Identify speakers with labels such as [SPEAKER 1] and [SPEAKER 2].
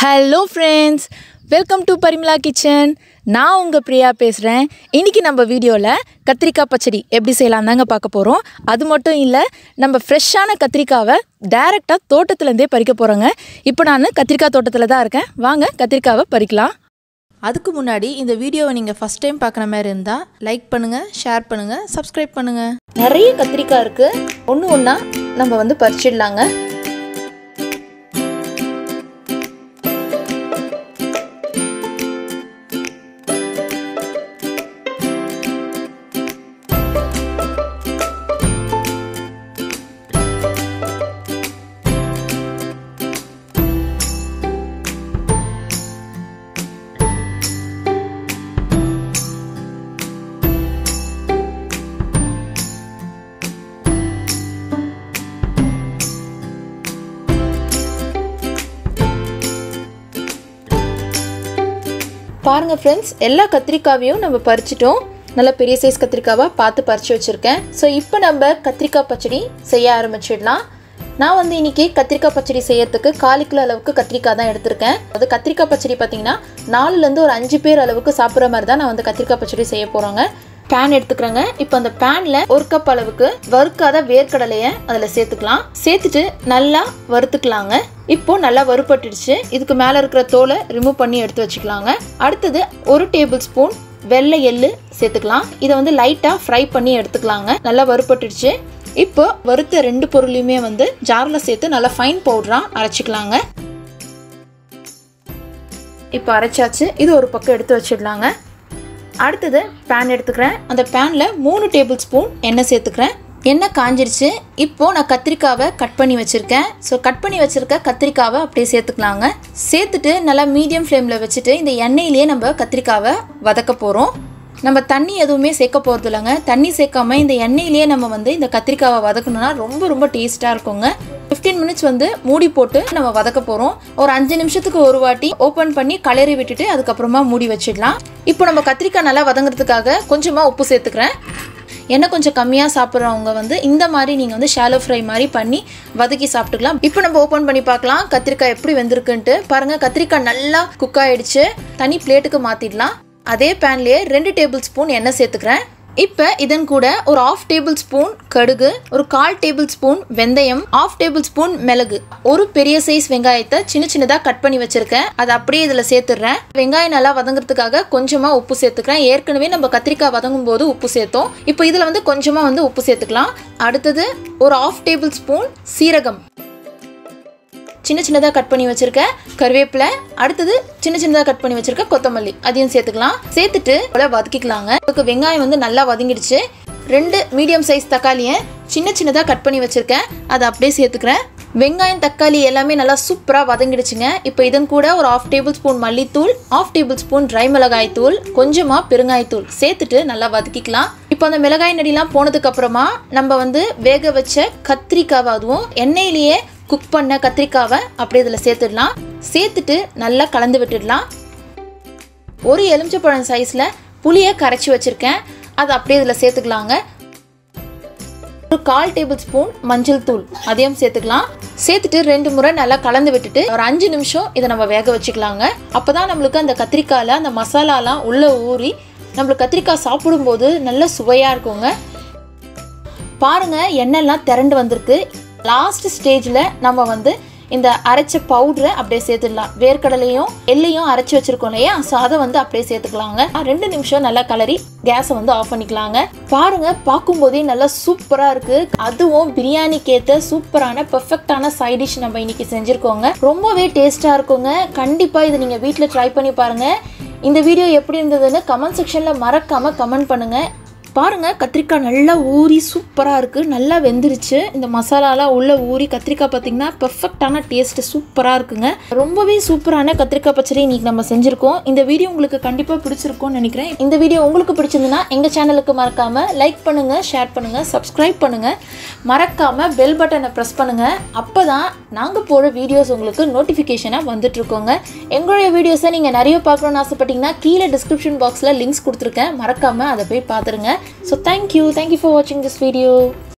[SPEAKER 1] hello friends welcome to Parimala kitchen நான் உங்கள் பிரியா பேசுகிறேன் இன்றைக்கி நம்ம வீடியோவில் கத்திரிக்காய் பச்சடி எப்படி செய்யலாம் தாங்க பார்க்க போகிறோம் அது மட்டும் இல்லை நம்ம ஃப்ரெஷ்ஷான கத்திரிக்காவை டைரெக்டாக தோட்டத்துலேருந்தே பறிக்க போகிறோங்க இப்போ நான் கத்திரிக்காய் தோட்டத்தில் தான் இருக்கேன் வாங்க கத்திரிக்காவை பறிக்கலாம் அதுக்கு முன்னாடி இந்த வீடியோவை நீங்கள் ஃபஸ்ட் டைம் பார்க்குற மாதிரி இருந்தால் லைக் பண்ணுங்கள் ஷேர் பண்ணுங்கள் சப்ஸ்கிரைப் பண்ணுங்கள் நிறைய கத்திரிக்காய் இருக்குது ஒன்று ஒன்றா நம்ம வந்து பறிச்சிடலாங்க பாருங்கள் ஃப்ரெண்ட்ஸ் எல்லா கத்திரிக்காவையும் நம்ம பறிச்சிட்டோம் நல்ல பெரிய சைஸ் கத்திரிக்காவாக பார்த்து பறித்து வச்சுருக்கேன் ஸோ இப்போ நம்ம கத்திரிக்காய் பச்சடி செய்ய ஆரம்பிச்சிடலாம் நான் வந்து இன்றைக்கி கத்திரிக்காய் பச்சடி செய்யறதுக்கு கால் கிலோ அளவுக்கு கத்திரிக்காய் தான் எடுத்திருக்கேன் அது கத்திரிக்காய் பச்சடி பார்த்தீங்கன்னா நாலுலேருந்து ஒரு அஞ்சு பேர் அளவுக்கு சாப்பிட்ற மாதிரி தான் நான் வந்து கத்திரிக்காய் பச்சடி செய்ய போகிறோங்க பேன் எடுத்துக்கிறேங்க இப்போ அந்த பேனில் ஒரு கப் அளவுக்கு வறுக்காத வேர்க்கடலையை அதில் சேர்த்துக்கலாம் சேர்த்துட்டு நல்லா வறுத்துக்கலாங்க இப்போ நல்லா வறுப்பட்டுடுச்சு இதுக்கு மேலே இருக்கிற தோலை ரிமூவ் பண்ணி எடுத்து வச்சுக்கலாங்க அடுத்தது ஒரு டேபிள் ஸ்பூன் வெள்ளை எள்ளு சேர்த்துக்கலாம் இதை வந்து லைட்டாக ஃப்ரை பண்ணி எடுத்துக்கலாங்க நல்லா வறுப்பட்டுடுச்சு இப்போ வறுத்த ரெண்டு பொருளையுமே வந்து ஜாரில் சேர்த்து நல்லா ஃபைன் பவுடராக அரைச்சிக்கலாங்க இப்போ அரைச்சாச்சு இது ஒரு பக்கம் எடுத்து வச்சிடலாங்க அடுத்தது பேன் எடுத்துக்கிறேன் அந்த பேனில் மூணு டேபிள் ஸ்பூன் எண்ணெய் சேர்த்துக்கிறேன் எண்ணெய் காஞ்சிருச்சு இப்போது நான் கத்திரிக்காவை கட் பண்ணி வச்சுருக்கேன் ஸோ கட் பண்ணி வச்சுருக்க கத்திரிக்காவை அப்படியே சேர்த்துக்கலாங்க சேர்த்துட்டு நல்லா மீடியம் ஃப்ளேமில் வச்சுட்டு இந்த எண்ணெயிலேயே நம்ம கத்திரிக்காவை வதக்க போகிறோம் நம்ம தண்ணி எதுவுமே சேர்க்க போகிறது இல்லைங்க தண்ணி சேர்க்காம இந்த எண்ணெயிலேயே நம்ம வந்து இந்த கத்திரிக்காவை வதக்கணும்னா ரொம்ப ரொம்ப டேஸ்ட்டாக இருக்குங்க ஃபிஃப்டீன் மினிட்ஸ் வந்து மூடி போட்டு நம்ம வதக்க போகிறோம் ஒரு அஞ்சு நிமிஷத்துக்கு ஒரு வாட்டி ஓப்பன் பண்ணி கலரி விட்டுட்டு அதுக்கப்புறமா மூடி வச்சிடலாம் இப்போ நம்ம கத்திரிக்காய் நல்லா வதங்குறதுக்காக கொஞ்சமாக உப்பு சேர்த்துக்கிறேன் எண்ணெய் கொஞ்சம் கம்மியாக சாப்பிட்றவங்க வந்து இந்த மாதிரி நீங்கள் வந்து ஷாலோ ஃப்ரை மாதிரி பண்ணி வதக்கி சாப்பிட்டுக்கலாம் இப்போ நம்ம ஓப்பன் பண்ணி பார்க்கலாம் கத்திரிக்காய் எப்படி வெந்திருக்குன்ட்டு பாருங்கள் கத்திரிக்காய் நல்லா குக் ஆகிடுச்சு தனி பிளேட்டுக்கு மாற்றிடலாம் அதே பேன்லேயே ரெண்டு டேபிள் ஸ்பூன் எண்ணெய் சேர்த்துக்கிறேன் இப்போ இதன் கூட ஒரு ஆஃப் டேபிள் ஸ்பூன் கடுகு ஒரு கால் டேபிள் ஸ்பூன் வெந்தயம் ஆஃப் டேபிள் ஸ்பூன் மிளகு ஒரு பெரிய சைஸ் வெங்காயத்தை சின்ன சின்னதாக கட் பண்ணி வச்சிருக்கேன் அதை அப்படியே இதில் சேர்த்துடுறேன் வெங்காயம் நல்லா வதங்குறதுக்காக கொஞ்சமாக உப்பு சேர்த்துக்கிறேன் ஏற்கனவே நம்ம கத்திரிக்காய் வதங்கும் போது உப்பு சேர்த்தோம் இப்போ இதில் வந்து கொஞ்சமாக வந்து உப்பு சேர்த்துக்கலாம் அடுத்தது ஒரு ஆஃப் டேபிள் ஸ்பூன் சீரகம் சின்ன சின்னதாக கட் பண்ணி வச்சிருக்க கருவேப்பிலை அடுத்தது சின்ன சின்னதாக கட் பண்ணி வச்சிருக்க கொத்தமல்லி அதையும் சேர்த்துக்கலாம் சேர்த்துட்டு போல வதக்கிக்கலாங்க அதுக்கு வெங்காயம் வந்து நல்லா வதங்கிடுச்சு ரெண்டு மீடியம் சைஸ் தக்காளியை சின்ன சின்னதாக கட் பண்ணி வச்சுருக்கேன் அதை அப்படியே சேர்த்துக்கிறேன் வெங்காயம் தக்காளி எல்லாமே நல்லா சூப்பராக வதங்கிடுச்சுங்க இப்போ இதன் கூட ஒரு ஆஃப் டேபிள் ஸ்பூன் மல்லித்தூள் ஆஃப் டேபிள் ஸ்பூன் ட்ரை மிளகாய் தூள் கொஞ்சமாக பெருங்காயத்தூள் சேர்த்துட்டு நல்லா வதக்கிக்கலாம் இப்போ அந்த மிளகாய் நடிலாம் போனதுக்கு அப்புறமா நம்ம வந்து வேக வச்ச கத்திரிக்காவை அதுவும் எண்ணெயிலேயே குக் பண்ண கத்திரிக்காவை அப்படியே இதில் சேர்த்துடலாம் சேர்த்துட்டு நல்லா கலந்து விட்டுடலாம் ஒரு எலுமிச்சப்பழம் சைஸில் புளியை கரைச்சி வச்சுருக்கேன் அதை அப்படியே இதில் சேர்த்துக்கலாங்க ஒரு கால் டேபிள் ஸ்பூன் மஞ்சள் தூள் அதையும் சேர்த்துக்கலாம் சேர்த்துட்டு ரெண்டு முறை நல்லா கலந்து விட்டுட்டு ஒரு அஞ்சு நிமிஷம் இதை நம்ம வேக வச்சுக்கலாங்க அப்போ தான் நம்மளுக்கு அந்த கத்திரிக்காயில் அந்த மசாலாலாம் உள்ளே ஊறி நம்மளுக்கு கத்திரிக்காய் சாப்பிடும்போது நல்ல சுவையாக இருக்குங்க பாருங்கள் எண்ணெய்லாம் திரண்டு வந்திருக்கு லாஸ்ட் ஸ்டேஜில் நம்ம வந்து இந்த அரைச்ச பவுடரை அப்படியே சேர்த்துடலாம் வேர்க்கடலையும் எள்ளையும் அரைச்சி வச்சிருக்கோம் இல்லையா ஸோ அதை வந்து அப்படியே சேர்த்துக்கலாங்க ரெண்டு நிமிஷம் நல்லா கலரி கேஸை வந்து ஆஃப் பண்ணிக்கலாங்க பாருங்க பார்க்கும்போதே நல்லா சூப்பராக இருக்கு அதுவும் பிரியாணிக்கு ஏற்ற சூப்பரான பெர்ஃபெக்டான சைட் டிஷ் நம்ம இன்னைக்கு செஞ்சுருக்கோங்க ரொம்பவே டேஸ்ட்டாக இருக்குங்க கண்டிப்பாக இதை நீங்கள் வீட்டில் ட்ரை பண்ணி பாருங்க இந்த வீடியோ எப்படி இருந்ததுன்னு கமெண்ட் செக்ஷனில் மறக்காமல் கமெண்ட் பண்ணுங்கள் பாருங்க கத்திரிக்காய் நல்லா ஊறி சூப்பராக இருக்குது நல்லா வெந்துருச்சு இந்த மசாலாலாம் உள்ளே ஊறி கத்திரிக்காய் பார்த்தீங்கன்னா பெர்ஃபெக்டான டேஸ்ட் சூப்பராக இருக்குங்க ரொம்பவே சூப்பரான கத்திரிக்காய் பச்சடி இன்னைக்கு நம்ம செஞ்சுருக்கோம் இந்த வீடியோ உங்களுக்கு கண்டிப்பாக பிடிச்சிருக்கும்னு நினைக்கிறேன் இந்த வீடியோ உங்களுக்கு பிடிச்சிருந்துன்னா எங்கள் சேனலுக்கு மறக்காமல் லைக் பண்ணுங்கள் ஷேர் பண்ணுங்கள் சப்ஸ்கிரைப் பண்ணுங்கள் மறக்காமல் பெல் பட்டனை ப்ரெஸ் பண்ணுங்கள் அப்போ தான் நாங்கள் போடுற வீடியோஸ் உங்களுக்கு நோட்டிஃபிகேஷனாக வந்துட்டுருக்கோங்க எங்களுடைய வீடியோஸை நீங்கள் நிறைய பார்க்கணுன்னு ஆசைப்பட்டீங்கன்னா கீழே டிஸ்கிரிப்ஷன் பாக்ஸில் லிங்க்ஸ் கொடுத்துருக்கேன் மறக்காமல் அதை போய் பார்த்துருங்க ஸோ தேங்க்யூ தேங்க்யூ ஃபார் வாட்சிங் திஸ் வீடியோ